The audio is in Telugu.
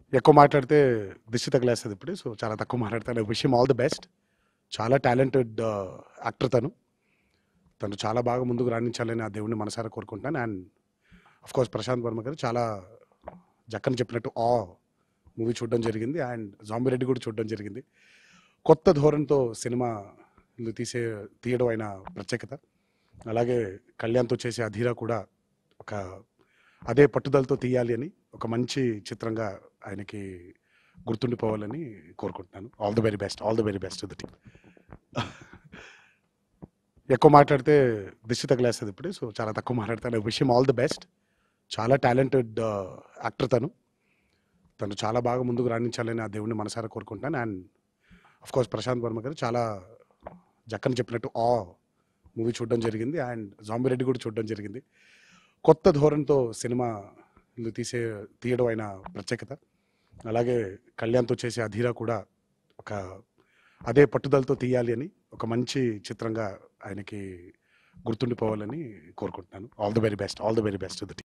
ఎక్కువ మాట్లాడితే దిష్టి తగిలేస్తుంది ఇప్పుడు సో చాలా తక్కువ మాట్లాడతాను విషయం ఆల్ ది బెస్ట్ చాలా టాలెంటెడ్ యాక్టర్ తను తను చాలా బాగా ముందుకు రాణించాలని ఆ దేవుడిని మనసారా కోరుకుంటున్నాను and of course Prashanth Varma garu చాలా జక్కని చెప్పినట్టు ఆ మూవీ చూడడం జరిగింది అండ్ జాంబిరెడ్డి కూడా చూడడం జరిగింది కొత్త ధోరణితో సినిమా తీసే తీయడం ఆయన ప్రత్యేకత అలాగే కళ్యాణ్తో చేసే అధీరా కూడా ఒక అదే పట్టుదలతో తీయాలి అని ఒక మంచి చిత్రంగా ఆయనకి గుర్తుండిపోవాలని కోరుకుంటున్నాను all the very best all the very best the team ఎక్కువ మాట్లాడితే దిష్టి తగిలేస్తుంది ఇప్పుడు సో చాలా తక్కువ మాట్లాడతాను విషయం ఆల్ ది బెస్ట్ చాలా టాలెంటెడ్ యాక్టర్ తను తను చాలా బాగా ముందుకు రాణించాలని ఆ దేవుడిని మనసారా కోరుకుంటున్నాను and of course Prashanth Varma garu చాలా జక్కని చెప్పినట్టు ఆ మూవీ చూడడం జరిగింది అండ్ జాంబిరెడ్డి కూడా చూడడం జరిగింది కొత్త ధోరణితో సినిమా తీసే తీయడం ఆయన ప్రత్యేకత అలాగే కళ్యాణ్తో చేసే అధీరా కూడా ఒక అదే పట్టుదలతో తీయాలి అని ఒక మంచి చిత్రంగా ఆయనకి గుర్తుండిపోవాలని కోరుకుంటున్నాను all the very best all the very best the team